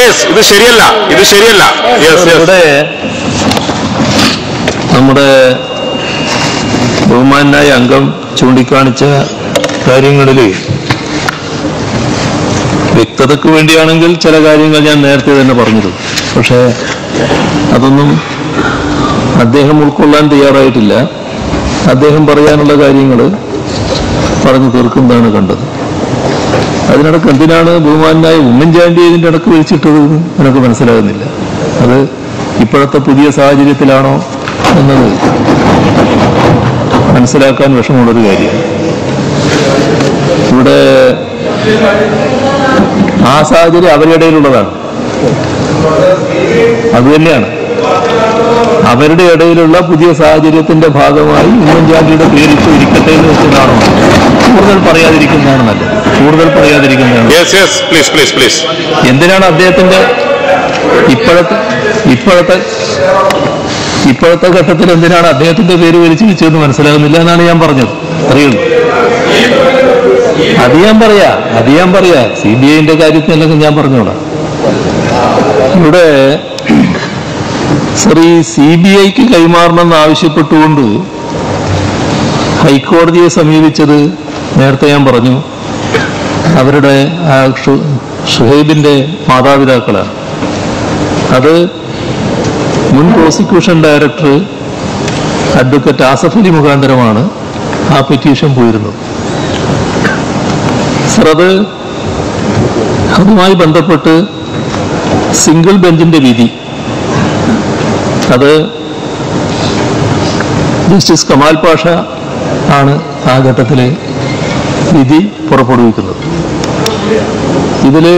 yes ഇത് ശരിയല്ല ഇത് ശരിയല്ല യെസ് യെസ് ഇവിടെ നമ്മുടെ ബഹുമാനായ അംഗം ചൂണ്ടിക്കാണിച്ച കാര്യങ്ങളിൽ വ്യക്തതയ്ക്ക് വേണ്ടിയാണെങ്കിൽ ചില കാര്യങ്ങൾ ഞാൻ നേരത്തെ തന്നെ പറഞ്ഞത് പക്ഷേ അതൊന്നും അദ്ദേഹം ഉൾക്കൊള്ളാൻ തയ്യാറായിട്ടില്ല അദ്ദേഹം പറയാനുള്ള കാര്യങ്ങൾ പറഞ്ഞു തീർക്കുന്നതാണ് കണ്ടത് അതിനിടക്ക് എന്തിനാണ് ബഹുമാനായ ഉമ്മൻചാണ്ടി ഇതിന്റെ ഇടക്ക് വിളിച്ചിട്ടത് എന്ന് എനിക്ക് മനസ്സിലാകുന്നില്ല അത് ഇപ്പോഴത്തെ പുതിയ സാഹചര്യത്തിലാണോ എന്നത് മനസ്സിലാക്കാൻ വിഷമമുള്ളൊരു കാര്യമാണ് ഇവിടെ ആ സാഹചര്യം അവരുടെ ഇടയിലുള്ളതാണ് അത് തന്നെയാണ് അവരുടെ ഇടയിലുള്ള പുതിയ സാഹചര്യത്തിന്റെ ഭാഗമായി ഉമ്മൻചാണ്ടിയുടെ പേരിട്ട് ഇരിക്കട്ടെ എന്ന് വെച്ചതാണോ കൂടുതൽ പറയാതിരിക്കുന്നതാണ് നല്ലത് കൂടുതൽ പറയാതിരിക്കുന്നതാണ് yes yes please please please എന്തിനാണ് അദ്ദേഹത്തിന്റെ ഇപ്പോഴത്തെ ഇപ്പോഴത്തെ ഇപ്പോഴത്തെ ഘട്ടത്തിൽ എന്തിനാണ് അദ്ദേഹത്തിന്റെ പേര് വലിച്ചു വെച്ചതെന്ന് മനസ്സിലാകുന്നില്ല എന്നാണ് ഞാൻ പറഞ്ഞത് അറിയുള്ളൂ അത് ഞാൻ പറയാ അത് ഞാൻ പറയാ സി ബി ഐന്റെ കാര്യത്തിലല്ലെങ്കിൽ ഞാൻ പറഞ്ഞോളാം ഇവിടെ സർ ഈ സി ബി ഐക്ക് കൈമാറണമെന്ന് ആവശ്യപ്പെട്ടുകൊണ്ട് ഹൈക്കോടതിയെ സമീപിച്ചത് നേരത്തെ ഞാൻ പറഞ്ഞു അവരുടെ ആ ഷു- ഷുഹൈബിന്റെ മാതാപിതാക്കളാണ് അത് മുൻ prosecution director advocate Asaf Ali മുഖാന്തരമാണ് ആ പെറ്റീഷൻ പോയിരുന്നത് സർ അത് അതുമായി ബന്ധപ്പെട്ട് സിംഗിൾ ബെഞ്ചിന്റെ വിധി അത് ജസ്റ്റിസ് കമാൽ പാഷ ആണ് ആ ഘട്ടത്തിലെ വിധി പുറപ്പെടുവിക്കുന്നത് ഇതില്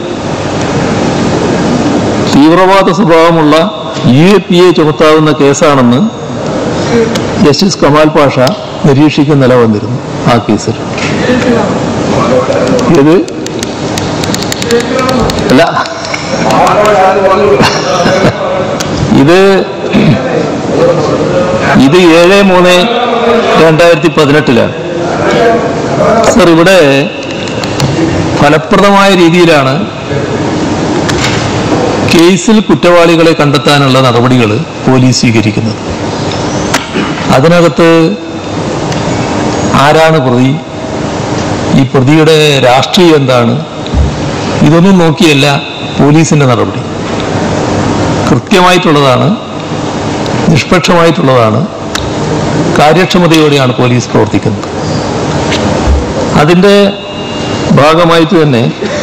തീവ്രവാദ സ്വഭാവമുള്ള യു എ പി എ ചുമത്താവുന്ന കേസാണെന്ന് ജസ്റ്റിസ് കമാൽ പാഷ നിരീക്ഷിക്കുന്ന നില വന്നിരുന്നു ആ കേസിൽ ഇത് അല്ല ഇത് ഇത് ഏഴ് മൂന്ന് രണ്ടായിരത്തി പതിനെട്ടിലാണ് സർ ഇവിടെ ഫലപ്രദമായ രീതിയിലാണ് കേസിൽ കുറ്റവാളികളെ കണ്ടെത്താനുള്ള നടപടികൾ പോലീസ് സ്വീകരിക്കുന്നത് അതിനകത്ത് ആരാണ് പ്രതി ഈ പ്രതിയുടെ രാഷ്ട്രീയം എന്താണ് ഇതൊന്നും നോക്കിയല്ല പോലീസിന്റെ നടപടി കൃത്യമായിട്ടുള്ളതാണ് നിഷ്പക്ഷമായിട്ടുള്ളതാണ് കാര്യക്ഷമതയോടെയാണ് പോലീസ് പ്രവർത്തിക്കുന്നത് അതിൻ്റെ ഭാഗമായിട്ട് തന്നെ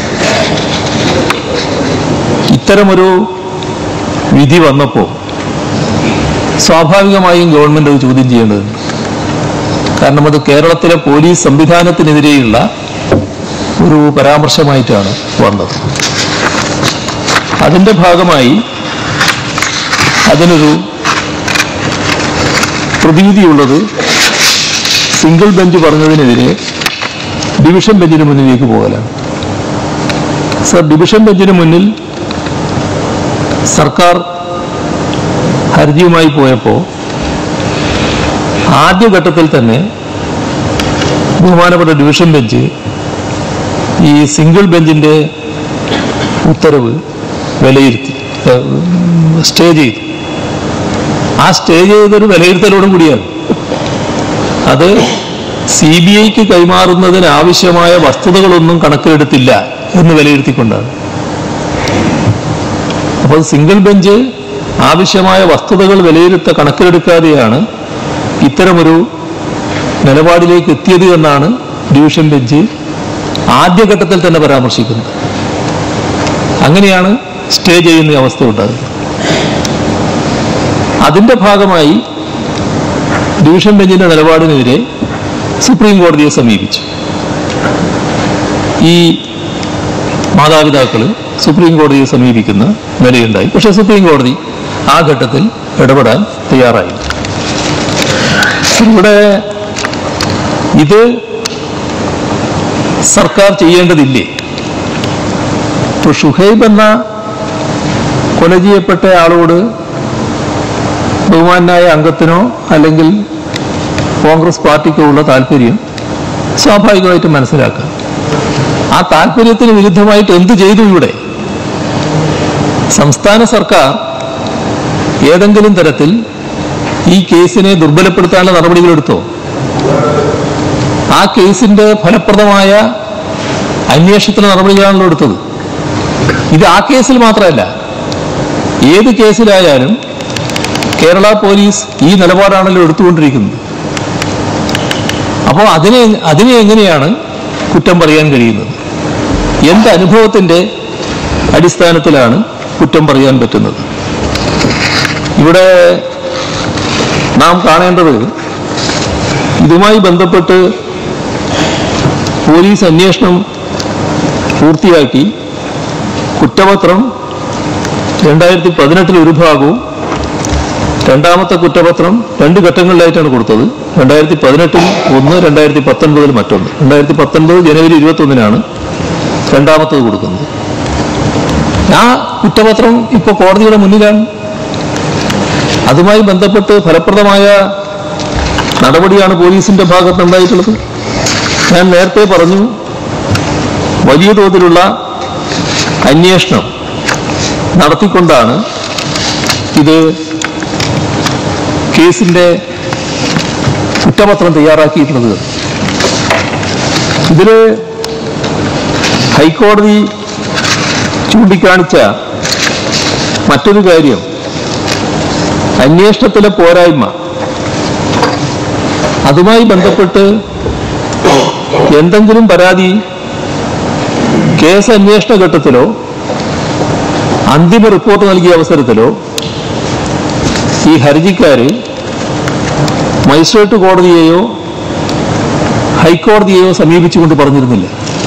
ഇത്തരമൊരു വിധി വന്നപ്പോൾ സ്വാഭാവികമായും ഗവൺമെന്റ് അത് ചോദ്യം ചെയ്യേണ്ടതുണ്ട് കാരണം അത് കേരളത്തിലെ പോലീസ് സംവിധാനത്തിനെതിരെയുള്ള ഒരു പരാമർശമായിട്ടാണ് വന്നത് അതിന്റെ ഭാഗമായി അതിനൊരു പ്രതിവിധിയുള്ളത് സിംഗിൾ ബെഞ്ച് പറഞ്ഞതിനെതിരെ ഡിവിഷൻ ബെഞ്ചിന് മുന്നിലേക്ക് പോകലാണ് സർ ഡിവിഷൻ ബെഞ്ചിന് മുന്നിൽ സർക്കാർ ഹർജിയുമായി പോയപ്പോൾ ആദ്യഘട്ടത്തിൽ തന്നെ ബഹുമാനപ്പെട്ട ഡിവിഷൻ ബെഞ്ച് ഈ സിംഗിൾ ബെഞ്ചിന്റെ ഉത്തരവ് വിലയിരുത്തി ഏഹ്, സ്റ്റേ ചെയ്തു ആ സ്റ്റേ ചെയ്തൊരു വിലയിരുത്തലോടും കൂടിയാണ് അത് സി ബി ഐക്ക് കൈമാറുന്നതിന് ആവശ്യമായ വസ്തുതകളൊന്നും കണക്കിലെടുത്തില്ല എന്ന് വിലയിരുത്തിക്കൊണ്ടാണ് അപ്പോൾ സിംഗിൾ ബെഞ്ച് ആവശ്യമായ വസ്തുതകൾ വിലയിരുത്ത കണക്കിലെടുക്കാതെയാണ് ഇത്തരമൊരു നിലപാടിലേക്ക് എത്തിയത് എന്നാണ് ഡിവിഷൻ ബെഞ്ച് ആദ്യഘട്ടത്തിൽ തന്നെ പരാമർശിക്കുന്നത് അങ്ങനെയാണ് സ്റ്റേ ചെയ്യുന്ന അവസ്ഥ ഉണ്ടാകുന്നത് അതിന്റെ ഭാഗമായി ഡിവിഷൻ ബെഞ്ചിന്റെ നിലപാടിനെതിരെ സുപ്രീം കോടതിയെ സമീപിച്ചു ഈ മാതാപിതാക്കൾ സുപ്രീം കോടതിയെ സമീപിക്കുന്ന നിലയുണ്ടായി പക്ഷെ സുപ്രീം കോടതി ആ ഘട്ടത്തിൽ ഇടപെടാൻ തയ്യാറായി ഇവിടെ ഇത് സർക്കാർ ചെയ്യേണ്ടതില്ലേ ഇപ്പൊ ഷുഹൈബ് എന്ന കൊല ചെയ്യപ്പെട്ട ആളോട് ബഹുമാനായ അംഗത്തിനോ അല്ലെങ്കിൽ കോൺഗ്രസ് പാർട്ടിക്കോ ഉള്ള താല്പര്യം സ്വാഭാവികമായിട്ടും മനസ്സിലാക്കാം ആ താല്പര്യത്തിന് വിരുദ്ധമായിട്ട് എന്ത് ചെയ്തു ഇവിടെ സംസ്ഥാന സർക്കാർ ഏതെങ്കിലും തരത്തിൽ ഈ കേസിനെ ദുർബലപ്പെടുത്താനുള്ള നടപടികളെടുത്തോ ആ കേസിന്റെ ഫലപ്രദമായ അന്വേഷണത്തിന് നടപടികളാണല്ലോ എടുത്തത് ഇത് ആ കേസിൽ മാത്രമല്ല ഏത് കേസിലായാലും കേരള പോലീസ് ഈ നിലപാടാണല്ലോ എടുത്തുകൊണ്ടിരിക്കുന്നത് അപ്പോൾ അതിനെ അതിനെ എങ്ങനെയാണ് കുറ്റം പറയാൻ കഴിയുന്നത് എന്ത് അനുഭവത്തിന്റെ അടിസ്ഥാനത്തിലാണ് കുറ്റം പറയാൻ പറ്റുന്നത് ഇവിടെ നാം കാണേണ്ടത് ഇതുമായി ബന്ധപ്പെട്ട് പോലീസ് അന്വേഷണം പൂർത്തിയാക്കി കുറ്റപത്രം രണ്ടായിരത്തി പതിനെട്ടിൽ ഒരു ഭാഗവും രണ്ടാമത്തെ കുറ്റപത്രം രണ്ട് ഘട്ടങ്ങളിലായിട്ടാണ് കൊടുത്തത് രണ്ടായിരത്തി പതിനെട്ടിൽ ഒന്ന് രണ്ടായിരത്തി പത്തൊൻപതിൽ മറ്റൊന്ന് രണ്ടായിരത്തി പത്തൊൻപത് ജനുവരി ഇരുപത്തി ഒന്നിനാണ് രണ്ടാമത്തത് കൊടുക്കുന്നത് ആ കുറ്റപത്രം ഇപ്പൊ കോടതിയുടെ മുന്നിലാണ് അതുമായി ബന്ധപ്പെട്ട് ഫലപ്രദമായ നടപടിയാണ് പോലീസിന്റെ ഭാഗത്ത് ഉണ്ടായിട്ടുള്ളത് ഞാൻ നേരത്തെ പറഞ്ഞു വലിയ തോതിലുള്ള അന്വേഷണം നടത്തിക്കൊണ്ടാണ് ഇത് കേസിന്റെ കുറ്റപത്രം തയ്യാറാക്കിയിട്ടുള്ളത് ഇതില് ഹൈക്കോടതി ചൂണ്ടിക്കാണിച്ച മറ്റൊരു കാര്യം അന്വേഷണത്തിലെ പോരായ്മ അതുമായി ബന്ധപ്പെട്ട് എന്തെങ്കിലും പരാതി കേസ് അന്വേഷണ ഘട്ടത്തിലോ അന്തിമ റിപ്പോർട്ട് നൽകിയ അവസരത്തിലോ ഈ ഹർജിക്കാര് മജിസ്ട്രേറ്റ് കോടതിയെയോ ഹൈക്കോടതിയെയോ സമീപിച്ചുകൊണ്ട് പറഞ്ഞിരുന്നില്ല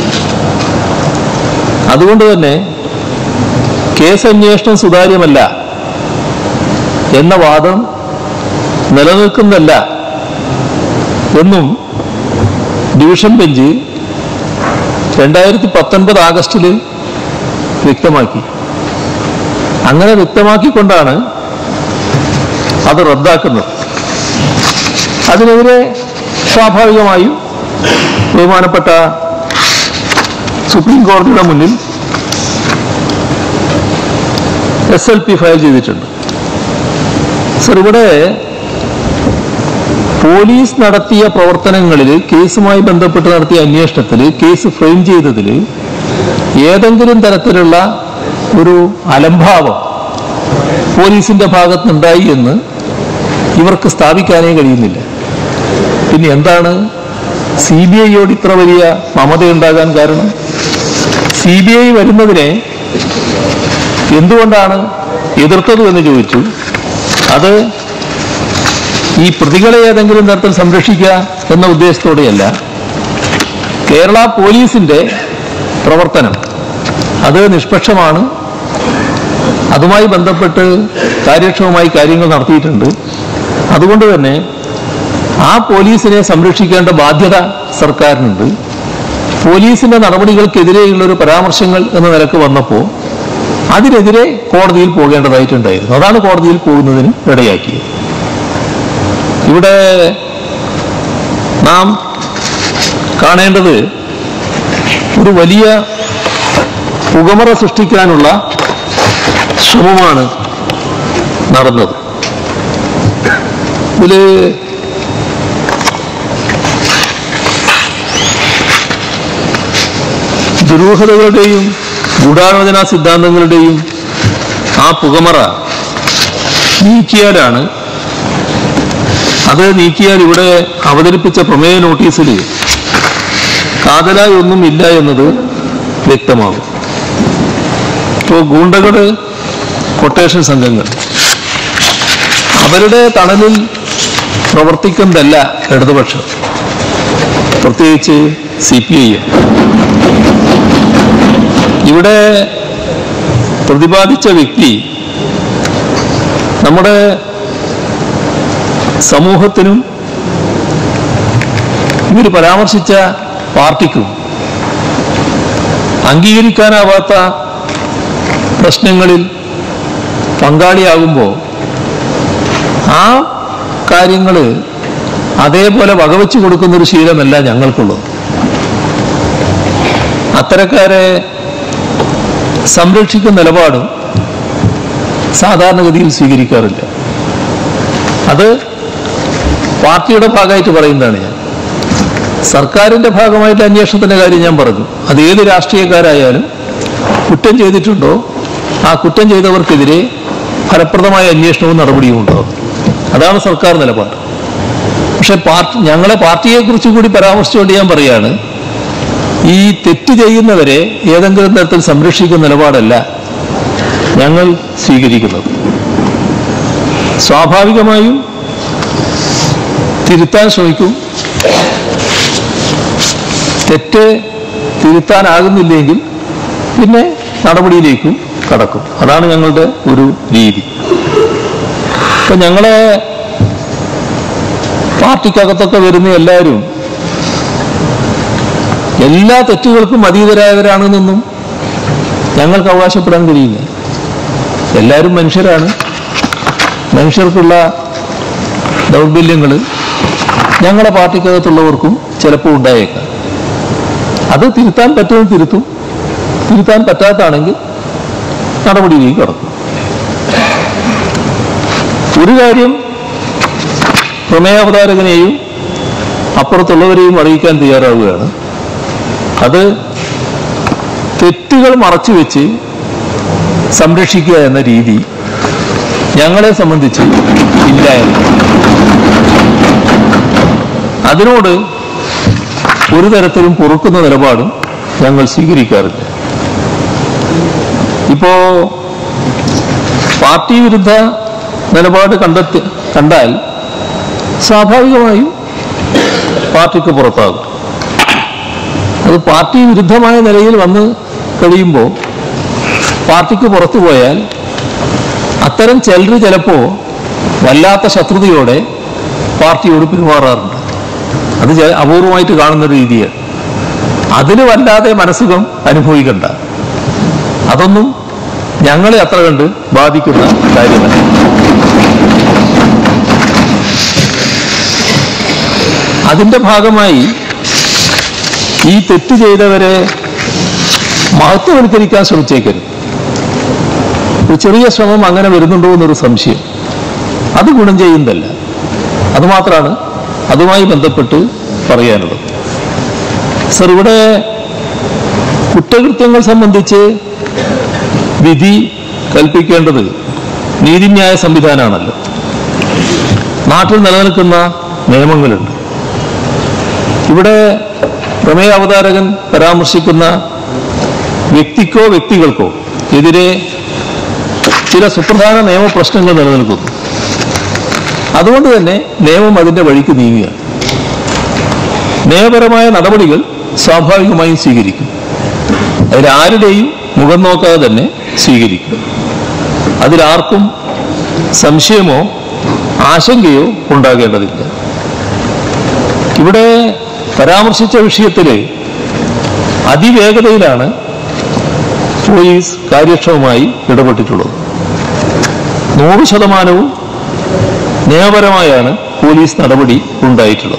അതുകൊണ്ട് തന്നെ കേസ് അന്വേഷണം സുതാര്യമല്ല എന്ന വാദം നിലനിൽക്കുന്നല്ല എന്നും ഡിവിഷൻ ബെഞ്ച് രണ്ടായിരത്തി പത്തൊൻപത് ആഗസ്റ്റിൽ വ്യക്തമാക്കി അങ്ങനെ വ്യക്തമാക്കിക്കൊണ്ടാണ് അത് റദ്ദാക്കുന്നത് അതിനെതിരെ സ്വാഭാവികമായും ബഹുമാനപ്പെട്ട സുപ്രീം കോടതിയുടെ മുന്നിൽ എസ് എൽ പി ഫയൽ ചെയ്തിട്ടുണ്ട് സർ ഇവിടെ പോലീസ് നടത്തിയ പ്രവർത്തനങ്ങളിൽ കേസുമായി ബന്ധപ്പെട്ട് നടത്തിയ അന്വേഷണത്തിൽ കേസ് ഫ്രെയിം ചെയ്തതിൽ ഏതെങ്കിലും തരത്തിലുള്ള ഒരു അലംഭാവം പോലീസിന്റെ ഭാഗത്തുനിന്നുണ്ടായി എന്ന് ഇവർക്ക് സ്ഥാപിക്കാനേ കഴിയുന്നില്ല പിന്നെ എന്താണ് സി ബി ഐയോട് ഇത്ര വലിയ മമതയുണ്ടാകാൻ കാരണം സി ബി ഐ വരുന്നതിനെ എന്തുകൊണ്ടാണ് എതിർത്തത് എന്ന് ചോദിച്ചു അത് ഈ പ്രതികളെ ഏതെങ്കിലും തരത്തിൽ സംരക്ഷിക്കുക എന്ന ഉദ്ദേശത്തോടെയല്ല കേരള പോലീസിന്റെ പ്രവർത്തനം അത് നിഷ്പക്ഷമാണ് അതുമായി ബന്ധപ്പെട്ട് കാര്യക്ഷമമായി കാര്യങ്ങൾ നടത്തിയിട്ടുണ്ട് അതുകൊണ്ട് തന്നെ ആ പോലീസിനെ സംരക്ഷിക്കേണ്ട ബാധ്യത സർക്കാരിനുണ്ട് പോലീസിന്റെ നടപടികൾക്കെതിരെയുള്ള ഒരു പരാമർശങ്ങൾ എന്ന നിലക്ക് വന്നപ്പോൾ അതിനെതിരെ കോടതിയിൽ പോകേണ്ടതായിട്ടുണ്ടായിരുന്നു അതാണ് കോടതിയിൽ പോകുന്നതിന് ഇടയാക്കിയത് ഇവിടെ നാം കാണേണ്ടത് ഒരു വലിയ പുകമറ സൃഷ്ടിക്കാനുള്ള ശ്രമമാണ് നടന്നത് ഇതില് ദുരൂഹതകളുടെയും ഗൂഢാലോചനാ സിദ്ധാന്തങ്ങളുടെയും ആ പുകമറ നീക്കിയാലാണ് അത് നീക്കിയാൽ ഇവിടെ അവതരിപ്പിച്ച പ്രമേയ നോട്ടീസിൽ കാതലായി ഒന്നും ഇല്ല എന്നത് വ്യക്തമാകും ഇപ്പോൾ ഗൂണ്ടകള് കൊട്ടേഷൻ സംഘങ്ങൾ അവരുടെ തണലിൽ പ്രവർത്തിക്കുന്നതല്ല ഇടതുപക്ഷം പ്രത്യേകിച്ച് സി പി ഐ ഇവിടെ പ്രതിപാദിച്ച വ്യക്തി നമ്മുടെ സമൂഹത്തിനും ഇവർ പരാമർശിച്ച പാർട്ടിക്കും അംഗീകരിക്കാനാവാത്ത പ്രശ്നങ്ങളിൽ പങ്കാളിയാകുമ്പോൾ ആ കാര്യങ്ങൾ അതേപോലെ വകവെച്ചു കൊടുക്കുന്ന ഒരു ശീലമല്ല ഞങ്ങൾക്കുള്ളത് അത്തരക്കാരെ സംരക്ഷിക്കുന്ന നിലപാടും സാധാരണഗതിയിൽ സ്വീകരിക്കാറില്ല അത് പാർട്ടിയുടെ ഭാഗമായിട്ട് പറയുന്നതാണ് ഞാൻ സർക്കാരിന്റെ ഭാഗമായിട്ട് അന്വേഷണത്തിന്റെ കാര്യം ഞാൻ പറഞ്ഞു അത് ഏത് രാഷ്ട്രീയക്കാരായാലും കുറ്റം ചെയ്തിട്ടുണ്ടോ ആ കുറ്റം ചെയ്തവർക്കെതിരെ ഫലപ്രദമായ അന്വേഷണവും നടപടിയും ഉണ്ടാവും അതാണ് സർക്കാർ നിലപാട് പക്ഷെ പാർട്ടി ഞങ്ങളെ പാർട്ടിയെ കുറിച്ച് കൂടി പരാമർശിച്ചുകൊണ്ട് ഞാൻ പറയാണ് ഈ തെറ്റ് ചെയ്യുന്നവരെ ഏതെങ്കിലും തരത്തിൽ സംരക്ഷിക്കുന്ന നിലപാടല്ല ഞങ്ങൾ സ്വീകരിക്കുന്നത് സ്വാഭാവികമായും തിരുത്താൻ ശ്രമിക്കും തെറ്റ് തിരുത്താനാകുന്നില്ലെങ്കിൽ പിന്നെ നടപടിയിലേക്കും കടക്കും അതാണ് ഞങ്ങളുടെ ഒരു രീതി ഇപ്പൊ ഞങ്ങളെ പാർട്ടിക്കകത്തൊക്കെ വരുന്ന എല്ലാവരും എല്ലാ തെറ്റുകൾക്കും അതീതരായവരാണെന്നൊന്നും ഞങ്ങൾക്ക് അവകാശപ്പെടാൻ കഴിയില്ല എല്ലാവരും മനുഷ്യരാണ് മനുഷ്യർക്കുള്ള ദൗർബല്യങ്ങൾ ഞങ്ങളുടെ പാർട്ടിക്കകത്തുള്ളവർക്കും ചിലപ്പോൾ ഉണ്ടായേക്കാം അത് തിരുത്താൻ പറ്റുമെന്ന് തിരുത്തും തിരുത്താൻ പറ്റാത്താണെങ്കിൽ നടപടിയിലേക്ക് കടക്കും ഒരു കാര്യം പ്രമേയാവതാരകനെയും അപ്പുറത്തുള്ളവരെയും അറിയിക്കാൻ തയ്യാറാവുകയാണ് അത് തെറ്റുകൾ മറച്ചു വെച്ച് സംരക്ഷിക്കുക എന്ന രീതി ഞങ്ങളെ സംബന്ധിച്ച് ഇല്ല എന്ന് അതിനോട് ഒരു തരത്തിലും പൊറുക്കുന്ന നിലപാടും ഞങ്ങൾ സ്വീകരിക്കാറില്ല ഇപ്പോ പാർട്ടി വിരുദ്ധ നിലപാട് കണ്ടെത്തി കണ്ടാൽ സ്വാഭാവികമായും പാർട്ടിക്ക് പുറത്താകും അത് പാർട്ടി വിരുദ്ധമായ നിലയിൽ വന്ന് കഴിയുമ്പോൾ പാർട്ടിക്ക് പുറത്തു പോയാൽ അത്തരം ചിലർ ചിലപ്പോ വല്ലാത്ത ശത്രുതയോടെ പാർട്ടിയോട് പെരുമാറാറുണ്ട് അത് ചെ- അപൂർവമായിട്ട് കാണുന്ന ഒരു രീതിയാണ് അതിന് വല്ലാതെ മനസ്സുഖം അനുഭവിക്കണ്ട അതൊന്നും ഞങ്ങളെ അത്ര കണ്ട് ബാധിക്കുന്ന കാര്യമല്ല അതിന്റെ ഭാഗമായി ഈ തെറ്റ് ചെയ്തവരെ മഹത്വവൽക്കരിക്കാൻ ശ്രമിച്ചേക്കരുത് ഒരു ചെറിയ ശ്രമം അങ്ങനെ വരുന്നുണ്ടോ എന്നൊരു സംശയം അത് ഗുണം ചെയ്യുന്നതല്ല അതുമാത്രമാണ് അതുമായി ബന്ധപ്പെട്ട് പറയാനുള്ളത് സർ ഇവിടെ കുറ്റകൃത്യങ്ങൾ സംബന്ധിച്ച് വിധി കൽപ്പിക്കേണ്ടത് നീതിന്യായ സംവിധാനമാണല്ലോ നാട്ടിൽ നിലനിൽക്കുന്ന നിയമങ്ങളുണ്ട് ഇവിടെ പ്രമേയ അവതാരകൻ പരാമർശിക്കുന്ന വ്യക്തിക്കോ വ്യക്തികൾക്കോ എതിരെ ചില സുപ്രധാന നിയമപ്രശ്നങ്ങൾ നിലനിൽക്കുന്നു അതുകൊണ്ട് തന്നെ നിയമം അതിന്റെ വഴിക്ക് നീങ്ങുക നിയമപരമായ നടപടികൾ സ്വാഭാവികമായും സ്വീകരിക്കും അതിലാരുടെയും മുഖം നോക്കാതെ തന്നെ സ്വീകരിക്കും അതിലാർക്കും സംശയമോ ആശങ്കയോ ഉണ്ടാകേണ്ടതില്ല ഇവിടെ പരാമർശിച്ച വിഷയത്തിൽ അതിവേഗതയിലാണ് പോലീസ് കാര്യക്ഷമമായി ഇടപെട്ടിട്ടുള്ളത് നൂറ് ശതമാനവും നിയമപരമായാണ് പോലീസ് നടപടി ഉണ്ടായിട്ടുള്ളത്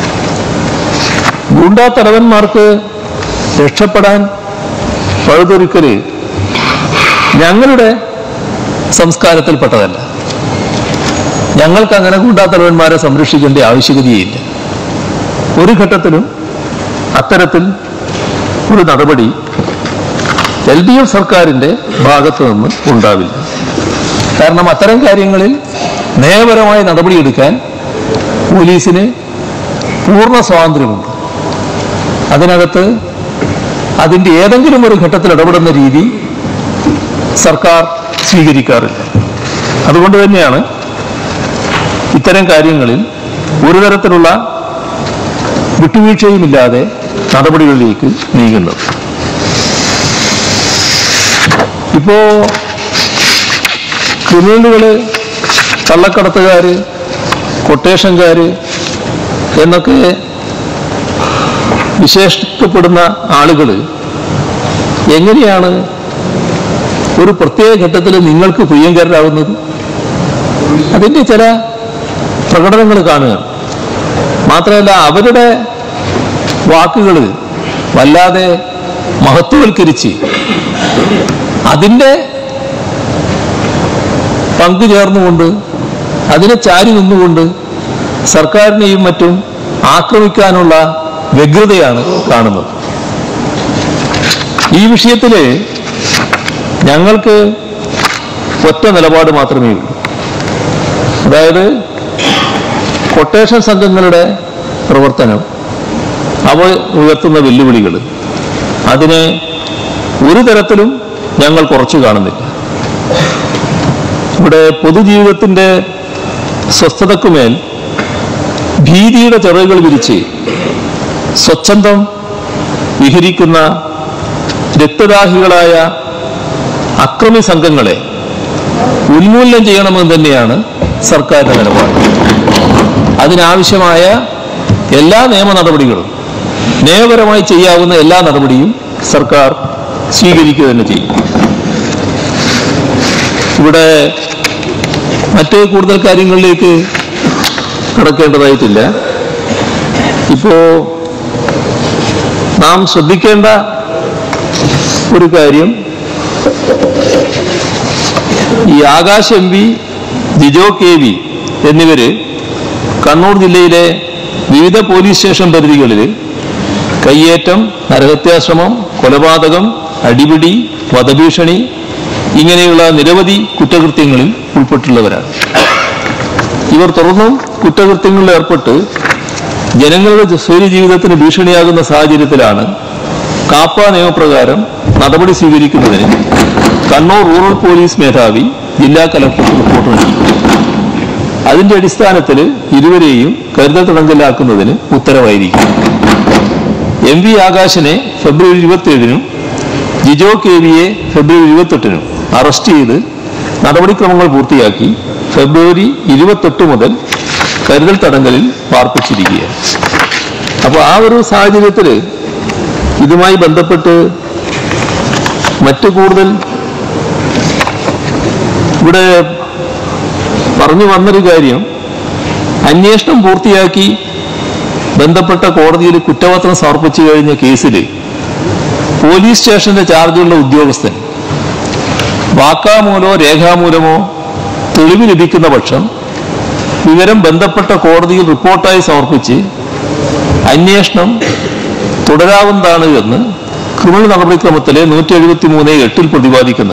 ഗൂണ്ടാ തലവന്മാർക്ക് രക്ഷപ്പെടാൻ പഴുതൊരുക്കല് ഞങ്ങളുടെ സംസ്കാരത്തിൽപ്പെട്ടതല്ല ഞങ്ങൾക്ക് അങ്ങനെ ഗൂണ്ടാ തലവന്മാരെ സംരക്ഷിക്കേണ്ട ആവശ്യകതയില്ല ഒരു ഘട്ടത്തിലും അത്തരത്തിൽ ഒരു നടപടി എൽ ഡി എഫ് സർക്കാരിന്റെ ഭാഗത്തു നിന്ന് ഉണ്ടാവില്ല കാരണം അത്തരം കാര്യങ്ങളിൽ നിയമപരമായ നടപടിയെടുക്കാൻ പോലീസിന് പൂർണ്ണ സ്വാതന്ത്ര്യമുണ്ട് അതിനകത്ത് അതിന്റെ ഏതെങ്കിലും ഒരു ഘട്ടത്തിൽ ഇടപെടുന്ന രീതി സർക്കാർ സ്വീകരിക്കാറില്ല അതുകൊണ്ട് തന്നെയാണ് ഇത്തരം കാര്യങ്ങളിൽ ഒരു തരത്തിലുള്ള വിട്ടുവീഴ്ചയുമില്ലാതെ നടപടികളിലേക്ക് നീങ്ങുന്നത് ഇപ്പോ ക്രിമിനലുകള് കള്ളക്കടത്തുകാര് കൊട്ടേഷൻകാര് എന്നൊക്കെ വിശേഷിക്കപ്പെടുന്ന ആളുകൾ എങ്ങനെയാണ് ഒരു പ്രത്യേക ഘട്ടത്തിൽ നിങ്ങൾക്ക് പ്രിയങ്കരരാകുന്നത് അതിന്റെ ചില പ്രകടനങ്ങൾ കാണുകയാണ് മാത്രമല്ല അവരുടെ വാക്കുകൾ വല്ലാതെ മഹത്വവൽക്കരിച്ച് അതിൻ്റെ പങ്കുചേർന്നുകൊണ്ട് അതിനെ ചാരി നിന്നുകൊണ്ട് സർക്കാരിനെയും മറ്റും ആക്രമിക്കാനുള്ള വ്യഗ്രതയാണ് കാണുന്നത് ഈ വിഷയത്തില് ഞങ്ങൾക്ക് ഒറ്റ നിലപാട് മാത്രമേ ഉള്ളൂ അതായത് കൊട്ടേഷൻ സംഘങ്ങളുടെ പ്രവർത്തനം അവ ഉയർത്തുന്ന വെല്ലുവിളികൾ അതിനെ ഒരു തരത്തിലും ഞങ്ങൾ കുറച്ചു കാണുന്നില്ല ഇവിടെ പൊതുജീവിതത്തിന്റെ സ്വസ്ഥതക്കുമേൽ ഭീതിയുടെ ചിറകുകൾ വിരിച്ച് സ്വച്ഛന്തം വിഹരിക്കുന്ന രക്തദാഹികളായ അക്രമി സംഘങ്ങളെ ഉന്മൂലനം ചെയ്യണമെന്ന് തന്നെയാണ് സർക്കാരിന്റെ നിലപാട് അതിനാവശ്യമായ എല്ലാ നിയമ നടപടികളും നിയമപരമായി ചെയ്യാവുന്ന എല്ലാ നടപടിയും സർക്കാർ സ്വീകരിക്കുക തന്നെ ചെയ്യും ഇവിടെ മറ്റ് കൂടുതൽ കാര്യങ്ങളിലേക്ക് കടക്കേണ്ടതായിട്ടില്ല ഇപ്പോ നാം ശ്രദ്ധിക്കേണ്ട ഒരു കാര്യം ഈ Akash M P Jijo K V എന്നിവര് കണ്ണൂർ ജില്ലയിലെ വിവിധ പോലീസ് സ്റ്റേഷൻ പരിധികളിൽ കയ്യേറ്റം നരഹത്യാശ്രമം കൊലപാതകം അടിപിടി വധഭീഷണി ഇങ്ങനെയുള്ള നിരവധി കുറ്റകൃത്യങ്ങളിൽ ഉൾപ്പെട്ടുള്ളവരാണ് ഇവർ തുറന്നും കുറ്റകൃത്യങ്ങളിൽ ഏർപ്പെട്ട് ജനങ്ങളുടെ സ്വൈര്യ ജീവിതത്തിന് ഭീഷണിയാകുന്ന സാഹചര്യത്തിലാണ് കാപ്പ നിയമപ്രകാരം നടപടി സ്വീകരിക്കുന്നതിന് കണ്ണൂർ റൂറൽ പോലീസ് മേധാവി ജില്ലാ കലക്ടർക്ക് റിപ്പോർട്ട് നൽകി അതിന്റെ അടിസ്ഥാനത്തിൽ ഇരുവരെയും കരുതൽ തടങ്കലിലാക്കുന്നതിന് ഉത്തരവായിരിക്കും എം വി ആകാശിനെ ഫെബ്രുവരി ഇരുപത്തിയേഴിനും ജിജോ കെ വിയെ ഫെബ്രുവരി ഇരുപത്തെട്ടിനും അറസ്റ്റ് ചെയ്ത് നടപടിക്രമങ്ങൾ പൂർത്തിയാക്കി ഫെബ്രുവരി ഇരുപത്തെട്ട് മുതൽ കരുതൽ തടങ്കലിൽ പാർപ്പിച്ചിരിക്കുകയാണ് അപ്പോൾ ആ ഒരു സാഹചര്യത്തിൽ ഇതുമായി ബന്ധപ്പെട്ട് മറ്റു കൂടുതൽ ഇവിടെ പറഞ്ഞു വന്നൊരു കാര്യം അന്വേഷണം പൂർത്തിയാക്കി ബന്ധപ്പെട്ട കോടതിയിൽ കുറ്റപത്രം സമർപ്പിച്ചു കഴിഞ്ഞ കേസിൽ പോലീസ് സ്റ്റേഷന്റെ ചാർജുള്ള ഉദ്യോഗസ്ഥൻ വാക്കാമൂലമോ രേഖാമൂലമോ തെളിവ് ലഭിക്കുന്ന പക്ഷം വിവരം ബന്ധപ്പെട്ട കോടതിയിൽ റിപ്പോർട്ടായി സമർപ്പിച്ച് അന്വേഷണം തുടരാവുന്നതാണ് എന്ന് ക്രിമിനൽ നടപടിക്രമത്തിലെ നൂറ്റി എഴുപത്തി മൂന്ന് എട്ടിൽ പ്രതിപാദിക്കുന്നു